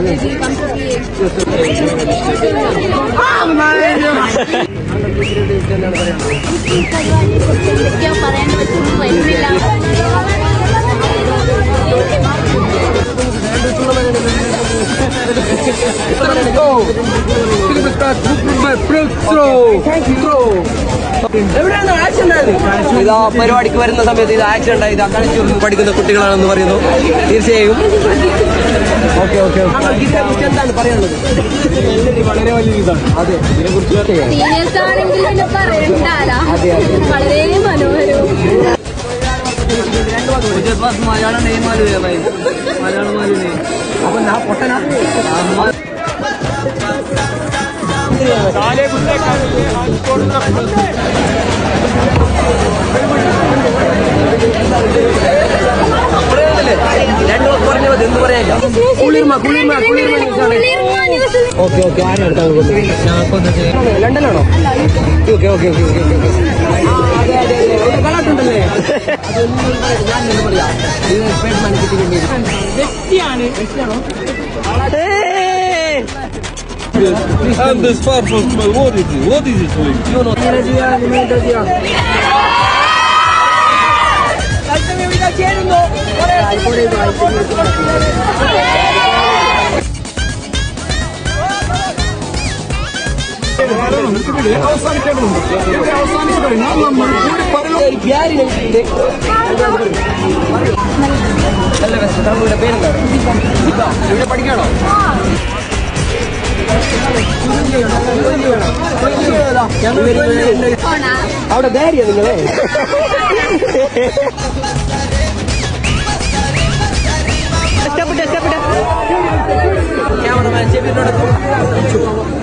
Strategy, come to me. പരിപാടിയെ കുറിച്ച് എന്തൊക്കെയോ പറയാൻ പറ്റുന്നു വരുന്നില്ല ഇതാ പരിപാടിക്ക് വരുന്ന സമയത്ത് ഇത് ആക്ഷൻ ഉണ്ടായി ഇതാ കളിച്ചു പഠിക്കുന്ന കുട്ടികളാണെന്ന് പറയുന്നു തീർച്ചയായും ഓക്കെ ഓക്കെ ഇതിനെ കുറിച്ച് എന്താണ് പറയാനുള്ളത് വളരെ വലിയ ഇതാണ് അതെ ഇതിനെ കുറിച്ച് സീനിയേഴ്സ് ആണെങ്കിൽ പിന്നെ പറയണ്ടാല വളരെ മനോഹരവും മലയാളം നെയ്മാല് മലയാളം അപ്പൊ ഞാൻ പൊട്ടനാ രണ്ടു പറഞ്ഞ മതി എന്ത് പറയാ കുളിർമ കുളിർമ കുളിർമ ഓക്കെ ഓക്കെ ആരും എടുക്കാൻ ലണ്ടനാണോ ഓക്കെ ഓക്കെ ഓക്കെ ഓക്കെ അതെ അതെ അതെ കളാട്ടുണ്ടല്ലേ ഞാൻ എന്താ പറയാ ഇത് സ്പേസ്മാൻ വ്യക്തിയാണ് വ്യക്തിയാണോ I'm this far from small. What is it? What is it doing? ഇങ്ങനെ ചെയ്യാ ഇങ്ങനെ ചെയ്യാ ആയിക്കോട്ടെ ഇത് ആയിക്കോട്ടെ ഒരു പ്യാരിനെ വിട്ടിട്ട് നല്ല രസം തങ്ങളുടെ പേരെന്താണ് ഇതാ ഇവിടെ പഠിക്കണോ അവിടെ ധൈര്യം നിങ്ങളെ ക്യാമറമാൻ ചെവിനോട്